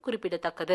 குறிப்பிடத்தக்கது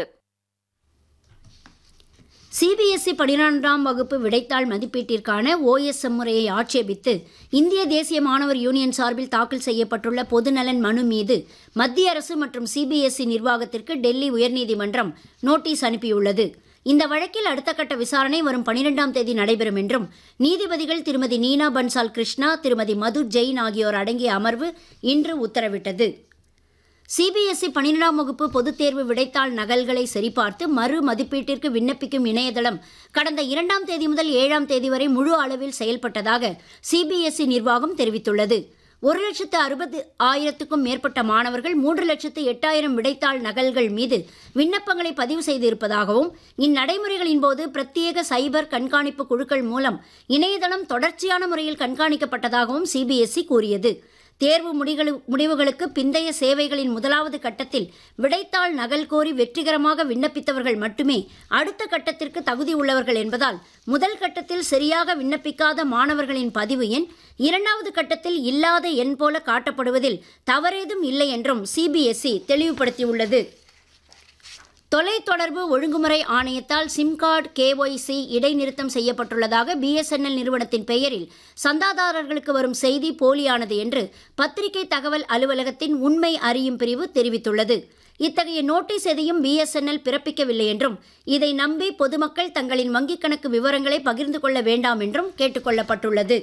சிபிஎஸ்இ பனிரெண்டாம் வகுப்பு விடைத்தாள் மதிப்பீட்டிற்கான ஓஎஸ்எம் முறையை ஆட்சேபித்து இந்திய தேசிய மாணவர் யூனியன் சார்பில் தாக்கல் செய்யப்பட்டுள்ள பொதுநலன் மனு மீது மத்திய அரசு மற்றும் சிபிஎஸ்இ நிர்வாகத்திற்கு டெல்லி உயர்நீதிமன்றம் நோட்டீஸ் அனுப்பியுள்ளது இந்த வழக்கில் அடுத்த கட்ட விசாரணை வரும் பனிரெண்டாம் தேதி நடைபெறும் என்றும் நீதிபதிகள் திருமதி நீனா பன்சால் கிருஷ்ணா திருமதி மது ஜெயின் ஆகியோர் அடங்கிய அமர்வு இன்று உத்தரவிட்டது சிபிஎஸ்இ பன்னிரெண்டாம் வகுப்பு பொதுத் தேர்வு விடைத்தாள் நகல்களை சரிபார்த்து மறு மதிப்பீட்டிற்கு விண்ணப்பிக்கும் இணையதளம் கடந்த இரண்டாம் தேதி முதல் ஏழாம் தேதி வரை முழு அளவில் செயல்பட்டதாக சிபிஎஸ்இ நிர்வாகம் தெரிவித்துள்ளது ஒரு லட்சத்து அறுபது ஆயிரத்துக்கும் மேற்பட்ட மாணவர்கள் மூன்று லட்சத்து எட்டாயிரம் விடைத்தாள் நகல்கள் மீது விண்ணப்பங்களை பதிவு செய்திருப்பதாகவும் இந்நடைமுறைகளின் போது பிரத்யேக சைபர் கண்காணிப்பு குழுக்கள் மூலம் இணையதளம் தொடர்ச்சியான முறையில் கண்காணிக்கப்பட்டதாகவும் சிபிஎஸ்இ கூறியது தேர்வு முடிகளு முடிவுகளுக்கு பிந்தைய சேவைகளின் முதலாவது கட்டத்தில் விடைத்தாள் நகல் கோரி வெற்றிகரமாக விண்ணப்பித்தவர்கள் மட்டுமே அடுத்த கட்டத்திற்கு தகுதி உள்ளவர்கள் என்பதால் முதல் கட்டத்தில் சரியாக விண்ணப்பிக்காத மாணவர்களின் பதிவு எண் இரண்டாவது கட்டத்தில் இல்லாத எண் போல காட்டப்படுவதில் தவறேதும் இல்லை என்றும் சிபிஎஸ்இ தெளிவுபடுத்தியுள்ளது தொலைத்தொடர்பு ஒழுங்குமுறை ஆணையத்தால் சிம் கார்டு கேஒய்சி இடைநிறுத்தம் செய்யப்பட்டுள்ளதாக பிஎஸ்என்எல் நிறுவனத்தின் பெயரில் சந்தாதாரர்களுக்கு வரும் செய்தி போலியானது என்று பத்திரிகை தகவல் அலுவலகத்தின் உண்மை அறியும் பிரிவு தெரிவித்துள்ளது இத்தகைய நோட்டீஸ் எதையும் பிஎஸ்என்எல் பிறப்பிக்கவில்லை என்றும் இதை நம்பி பொதுமக்கள் தங்களின் வங்கிக் கணக்கு விவரங்களை பகிர்ந்து கொள்ள வேண்டாம் என்றும் கேட்டுக்கொள்ளப்பட்டுள்ளது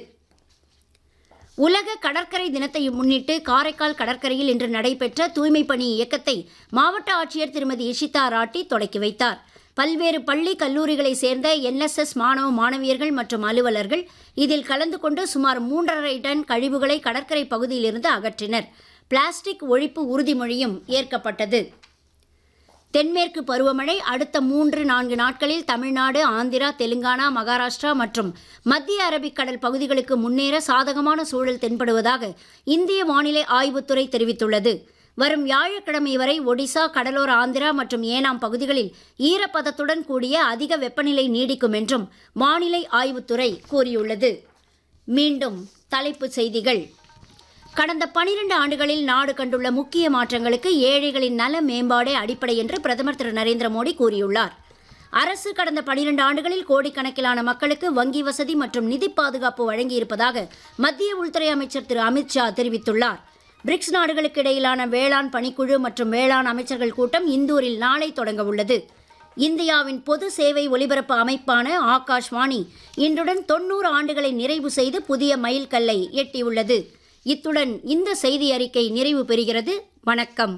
உலக கடற்கரை தினத்தை முன்னிட்டு காரைக்கால் கடற்கரையில் இன்று நடைபெற்ற தூய்மை பணி இயக்கத்தை மாவட்ட ஆட்சியர் திருமதி இஷிதா ராட்டி தொடக்கி வைத்தார் பல்வேறு பள்ளி கல்லூரிகளைச் சேர்ந்த என்எஸ்எஸ் மாணவ மாணவியர்கள் மற்றும் அலுவலர்கள் இதில் கலந்து கொண்டு சுமார் மூன்றரை டன் கழிவுகளை கடற்கரை பகுதியிலிருந்து அகற்றினர் பிளாஸ்டிக் ஒழிப்பு உறுதிமொழியும் ஏற்கப்பட்டது தென்மேற்கு பருவமழை அடுத்த மூன்று நான்கு நாட்களில் தமிழ்நாடு ஆந்திரா தெலுங்கானா மகாராஷ்டிரா மற்றும் மத்திய அரபிக்கடல் பகுதிகளுக்கு முன்னேற சாதகமான சூழல் தென்படுவதாக இந்திய வானிலை ஆய்வுத்துறை தெரிவித்துள்ளது வரும் வியாழக்கிழமை வரை ஒடிசா கடலோர ஆந்திரா மற்றும் ஏனாம் பகுதிகளில் ஈரப்பதத்துடன் கூடிய அதிக வெப்பநிலை நீடிக்கும் என்றும் வானிலை ஆய்வுத்துறை கூறியுள்ளது மீண்டும் தலைப்புச் செய்திகள் கடந்த பனிரெண்டு ஆண்டுகளில் நாடு கண்டுள்ள முக்கிய மாற்றங்களுக்கு ஏழைகளின் நல மேம்பாடே அடிப்படை என்று பிரதமர் திரு நரேந்திர மோடி கூறியுள்ளார் அரசு கடந்த பனிரெண்டு ஆண்டுகளில் கோடிக்கணக்கிலான மக்களுக்கு வங்கி வசதி மற்றும் நிதி பாதுகாப்பு வழங்கியிருப்பதாக மத்திய உள்துறை அமைச்சர் திரு அமித்ஷா தெரிவித்துள்ளார் பிரிக்ஸ் நாடுகளுக்கு இடையிலான வேளாண் பணிக்குழு மற்றும் வேளாண் அமைச்சர்கள் கூட்டம் இந்தூரில் நாளை தொடங்க உள்ளது இந்தியாவின் பொது சேவை ஒலிபரப்பு அமைப்பான ஆகாஷ்வாணி இன்றுடன் தொன்னூறு ஆண்டுகளை நிறைவு செய்து புதிய மைல்கல்லை எட்டியுள்ளது இத்துடன் இந்த செய்தி அறிக்கை நிறைவு பெறுகிறது வணக்கம்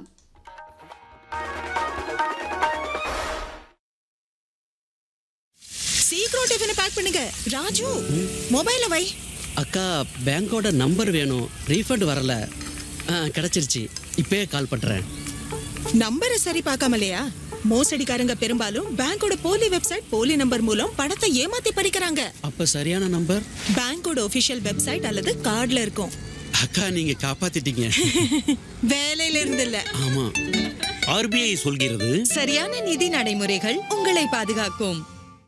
சீக்கிரம் டிஃபனை பேக் பண்ணுங்க ராஜு மொபைல வை அக்கா பேங்கோட நம்பர் வேணும் ரீஃபண்ட் வரல ஆ கிடச்சிருச்சு இப்பயே கால் பண்ணுறேன் நம்பரை சரி பார்க்காமலையா மோசடிக்காரங்க பெரும்பாலும் பேங்கோட போலி வெப்சைட் போலி நம்பர் மூலம் பணத்தை ஏமாத்தி பறிக்கிறாங்க அப்போ சரியான நம்பர் பேங்கோட ஒபிஷியல் வெப்சைட் அல்லது கார்டுல இருக்கும் அக்கா நீங்கள் காப்பாத்திட்டீங்க வேலையில இருந்து இல்ல ஆமாம் ஆர்பிஐ சொல்கிறது சரியான நிதி நடைமுறைகள் உங்களை பாதுகாக்கும்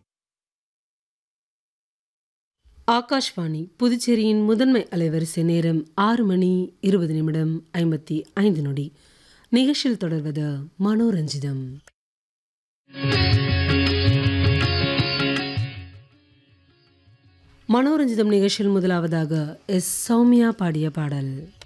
ஆகாஷ்வாணி புதுச்சேரியின் முதன்மை அலைவரிசை நேரம் ஆறு மணி இருபது நிமிடம் ஐம்பத்தி ஐந்து நொடி நிகழ்ச்சியில் தொடர்வது மனோரஞ்சிதம் மனோரஞ்சிதம் நிகழ்ச்சியில் முதலாவதாக எஸ் சௌமியா பாடிய பாடல்